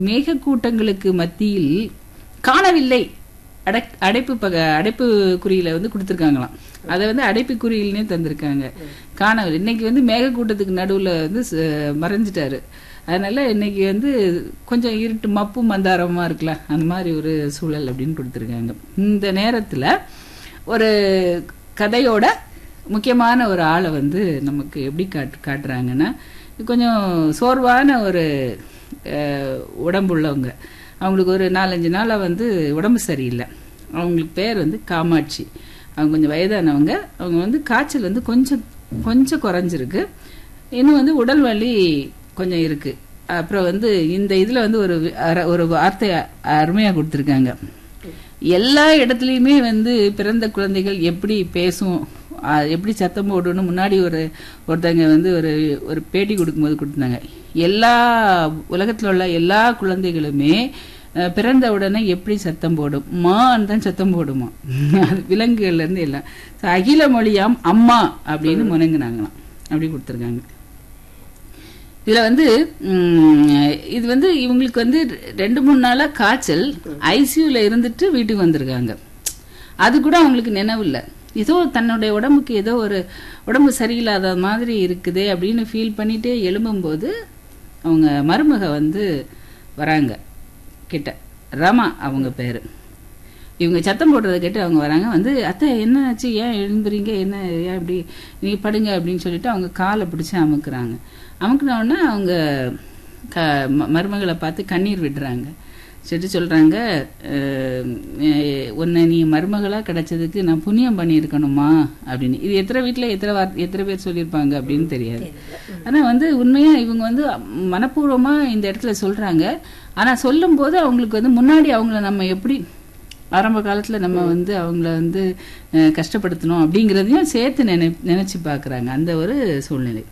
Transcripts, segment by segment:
மேகக்கூட்டங்களுக்கு மத்தியில் காணவில்லை அடக் அடைப்பு பக அடைப்பு குறியில வந்து கொடுத்துருக்காங்களாம் அதை வந்து அடைப்பு குறியில்னே தந்திருக்காங்க காணவில்லை இன்னைக்கு வந்து மேகக்கூட்டத்துக்கு நடுவுல வந்து ச- மறைஞ்சிட்டாரு அதனால இன்னைக்கு வந்து கொஞ்சம் இருட்டு மப்பு மந்தாரமா இருக்கலாம் அந்த மாதிரி ஒரு சூழல் அப்படின்னு கொடுத்துருக்காங்க இந்த நேரத்துல ஒரு கதையோட முக்கியமான ஒரு ஆளை வந்து நமக்கு எப்படி காட்டு காட்டுறாங்கன்னா கொஞ்சம் சோர்வான ஒரு அஹ், உடம்புள்ளவங்க அவங்களுக்கு ஒரு நாலஞ்சு நாளாக வந்து உடம்பு சரியில்லை அவங்களுக்கு பேர் வந்து காமாட்சி அவங்க கொஞ்சம் வயதானவங்க அவங்க வந்து காய்ச்சல் வந்து கொஞ்சம் கொஞ்சம் குறைஞ்சிருக்கு இன்னும் வந்து உடல் வலி கொஞ்சம் இருக்கு அப்புறம் வந்து இந்த இதுல வந்து ஒரு வி- அர- ஒரு வார்த்தை அருமையா கொடுத்துருக்காங்க எல்லா இடத்துலையுமே வந்து பிறந்த குழந்தைகள் எப்படி பேசும் ஆ, எப்படி சத்தம் போடணும் முன்னாடி ஒரு ஒருத்தங்க வந்து ஒரு ஒரு பேட்டி கொடுக்கும்போது கொடுத்தாங்க எல்லா உலகத்துல உள்ள எல்லா குழந்தைகளுமே அஹ், பிறந்த உடனே எப்படி சத்தம் போடும் மான் தான் சத்தம் போடுமா அது விலங்குகள்ல இருந்து எல்லாம் So, அகில மொழியாம் அம்மா அப்படின்னு முணங்குனாங்களாம் அப்படி கொடுத்துருக்காங்க இதுல வந்து ம், இது வந்து இவங்களுக்கு வந்து ரெண்டு மூணு நாளா காய்ச்சல் ஐசியூல இருந்துட்டு வீட்டுக்கு வந்திருக்காங்க அது கூட அவங்களுக்கு நினைவு இல்ல ஏதோ தன்னுடைய உடம்புக்கு ஏதோ ஒரு உடம்பு சரியில்லாத மாதிரி இருக்குதே அப்படின்னு ஃபீல் பண்ணிட்டே எழும்பும்போது அவங்க மருமக வந்து வராங்க கிட்ட ரமா அவங்க பேரு இவங்க சத்தம் போடுறத கேட்டு அவங்க வராங்க வந்து அத்தை என்ன ஆச்சு ஏன் எழுந்துறீங்க என்ன ஏன் இப்படி நீங்க படுங்க அப்படின்னு சொல்லிட்டு அவங்க காலை பிடிச்சு அமுக்குறாங்க அமுக்குன உடனே அவங்க க ம- மருமகளை பார்த்து கண்ணீர் விடுறாங்க சரி சொல்றாங்க அஹ், அஹ், உன்னை நீ மருமகளா கிடைச்சதுக்கு நான் புண்ணியம் பண்ணியிருக்கணுமா அப்படின்னு இது எத்தனை வீட்டுல எத்தனை வார்த்தை எத்தனை பேர் சொல்லியிருப்பாங்க அப்படின்னு தெரியாது ஆனா வந்து உண்மையா இவங்க வந்து மனப்பூர்வமா இந்த இடத்துல சொல்றாங்க ஆனா சொல்லும்போது அவங்களுக்கு வந்து முன்னாடி அவங்கள நம்ம எப்படி ஆரம்ப காலத்துல நம்ம வந்து அவங்கள வந்து அஹ், கஷ்டப்படுத்தணும் அப்படிங்கறதையும் சேர்த்து நினை நினைச்சு பாக்குறாங்க அந்த ஒரு சூழ்நிலை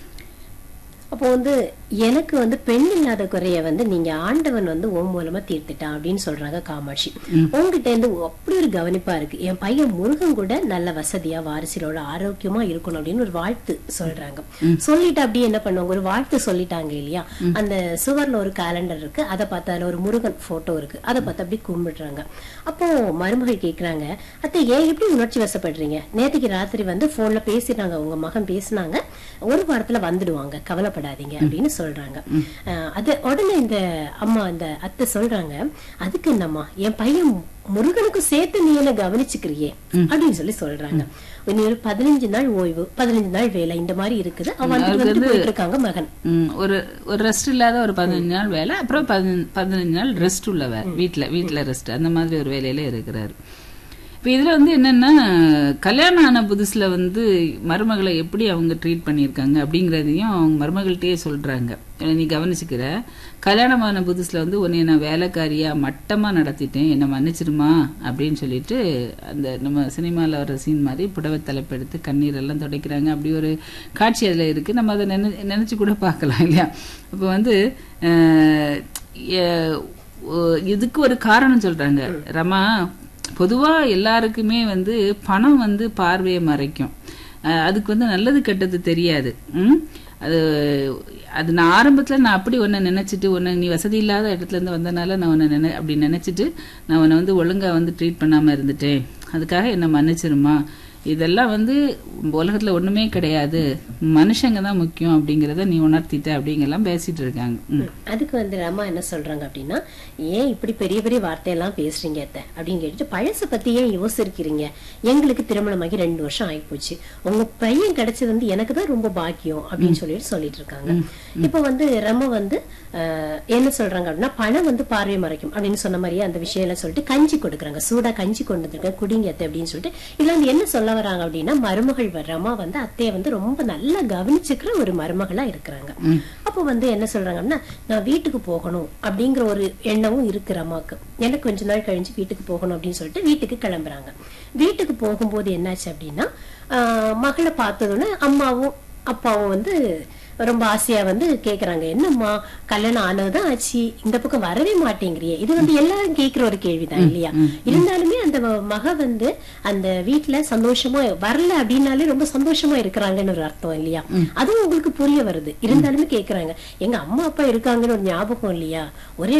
அப்போ வந்து எனக்கு வந்து பெண் இல்லாத குறைய வந்து நீங்க ஆண்டவன் வந்து உன் மூலமா தீர்த்துட்டான் அப்படின்னு சொல்றாங்க காமாட்சி உங்ககிட்ட இருந்து அப்படி ஒரு கவனிப்பா இருக்கு என் பையன் முருகன் கூட நல்ல வசதியா வாரிசுகளோட ஆரோக்கியமா இருக்கணும் அப்படின்னு ஒரு வாழ்த்து சொல்றாங்க சொல்லிட்டு அப்படியே என்ன பண்ணுவாங்க ஒரு வாழ்த்து சொல்லிட்டாங்க இல்லையா அந்த சுவர்ல ஒரு கேலண்டர் இருக்கு அதை பார்த்து அதுல ஒரு முருகன் போட்டோ இருக்கு அதை பார்த்து அப்படியே கும்பிடுறாங்க அப்போ மருமகள் கேக்குறாங்க அத்தை ஏன் எப்படி உணர்ச்சி வசப்படுறீங்க நேத்துக்கு ராத்திரி வந்து போன்ல பேசினாங்க உங்க மகன் பேசினாங்க ஒரு வாரத்துல வந்துடுவாங்க கவலைப்படாதீங்க அப்படின்னு சொல்றாங்க அஹ் அது உடனே இந்த அம்மா அந்த அத்தை சொல்றாங்க அதுக்கு என்னம்மா என் பையன் முருகனுக்கு சேர்த்து நீ என்ன கவனிச்சுக்கிறியே அப்படின்னு சொல்லி சொல்றாங்க இனி ஒரு பதினஞ்சு நாள் ஓய்வு பதினஞ்சு நாள் வேலை இந்த மாதிரி இருக்குது அவன் வந்துட்டு வந்துட்டு போயிட்டு இருக்காங்க மகன் ம், ஒரு ஒரு ரெஸ்ட் இல்லாத ஒரு பதினஞ்சு நாள் வேலை அப்புறம் பதினஞ்சு பதினஞ்சு நாள் ரெஸ்ட் உள்ள வேலை வீட்டுல வீட்டுல ரெஸ்ட் அந்த மாதிரி ஒரு வேலையில இருக்கிறாரு இப்ப இதுல வந்து என்னன்னா கல்யாணம் ஆன புதுசுல வந்து மருமகளை எப்படி அவங்க ட்ரீட் பண்ணியிருக்காங்க அப்படிங்கறதையும் அவங்க மருமகள்கிட்டயே சொல்றாங்க "இதை நீ கவனிச்சுக்கிற கல்யாணமான புதுசுல வந்து உன்னை நான் வேலைக்காரியா மட்டமா நடத்திட்டேன் என்னை மன்னிச்சிருமா அப்படின்னு சொல்லிட்டு அந்த நம்ம சினிமால வர சீன் மாதிரி புடவை தலைப்பெடுத்து கண்ணீர் எல்லாம் துடைக்கிறாங்க அப்படி ஒரு காட்சி அதுல இருக்கு நம்ம அதை நினை நினைச்சு கூட பார்க்கலாம் இல்லையா அப்போ வந்து அஹ், எ- ஒ- இதுக்கு ஒரு காரணம் சொல்றாங்க ரமா பொதுவா எல்லாருக்குமே வந்து பணம் வந்து பார்வையை மறைக்கும் அஹ் அதுக்கு வந்து நல்லது கெட்டது தெரியாது ம்? அது அது நான் ஆரம்பத்துல நான் அப்படி ஒன்றை நினைச்சிட்டு ஒன்று நீ வசதி இல்லாத இடத்துல இருந்து வந்தனால நான் உன்னை நினை அப்படி நினைச்சிட்டு நான் உன்னை வந்து ஒழுங்கா வந்து ட்ரீட் பண்ணாம இருந்துட்டேன் அதுக்காக என்னை மன்னிச்சிருமா இதெல்லாம் வந்து உலகத்துல ஒண்ணுமே கிடையாது மனுஷங்க தான் முக்கியம் அப்படிங்கறத நீ உணர்த்திட்ட அப்படிங்கெல்லாம் பேசிட்டு இருக்காங்க ம். அதுக்கு வந்து ரமா என்ன சொல்றாங்க அப்படின்னா ஏன் இப்படி பெரிய பெரிய வார்த்தையெல்லாம் பேசுறீங்க அத்தை அப்படின்னு கேட்டுட்டு பழச பத்தி ஏன் யோசிக்கிறீங்க எங்களுக்கு திருமணமாகி ரெண்டு வருஷம் ஆயிப்போச்சு உங்க பையன் கிடைச்சது வந்து எனக்கு தான் ரொம்ப பாக்கியம் அப்படின்னு சொல்லிட்டு சொல்லிட்டு இருக்காங்க இப்போ வந்து ரமா வந்து ஆஹ், என்ன சொல்றாங்க அப்படின்னா பணம் வந்து பார்வை மறைக்கும் அப்படின்னு சொன்ன மாதிரியே அந்த விஷயம் எல்லாம் சொல்லிட்டு கஞ்சி கொடுக்குறாங்க சூடா கஞ்சி கொண்டு வந்திருக்கேன் குடிங்க அத்தை அப்படின்னு சொல்லிட்டு இதுல வந்து என்ன சொல்ல வராங்க அப்படின்னா மருமகள் ரமா வந்து அத்தையை வந்து ரொம்ப நல்லா கவனிச்சுக்கிற ஒரு மருமகளா இருக்கிறாங்க அப்போ வந்து என்ன சொல்றாங்க அப்படின்னா நான் வீட்டுக்கு போகணும் அப்படிங்கிற ஒரு எண்ணமும் இருக்கு ரமாக்கு எனக்கு கொஞ்ச நாள் கழிஞ்சு வீட்டுக்கு போகணும் அப்படின்னு சொல்லிட்டு வீட்டுக்கு கிளம்புறாங்க வீட்டுக்கு போகும்போது என்னாச்சு அப்படின்னா ஆஹ் மகளை பார்த்ததுன்னு அம்மாவும் அப்பாவும் வந்து ரொம்ப ஆசையா வந்து கேக்குறாங்க என்னம்மா கல்யாணம் ஆனதுதான் ஆச்சு இந்த பக்கம் வரவே மாட்டேங்கிறியே இது வந்து எல்லாரும் கேக்குற ஒரு கேள்விதான் இல்லையா இருந்தாலுமே அந்த மக வந்து அந்த வீட்டுல சந்தோஷமா வரல அப்படின்னாலே ரொம்ப சந்தோஷமா இருக்கிறாங்கன்னு ஒரு அர்த்தம் இல்லையா அதுவும் உங்களுக்கு புரிய வருது இருந்தாலுமே கேக்குறாங்க எங்க அம்மா அப்பா இருக்காங்கன்னு ஒரு ஞாபகம் இல்லையா ஒரே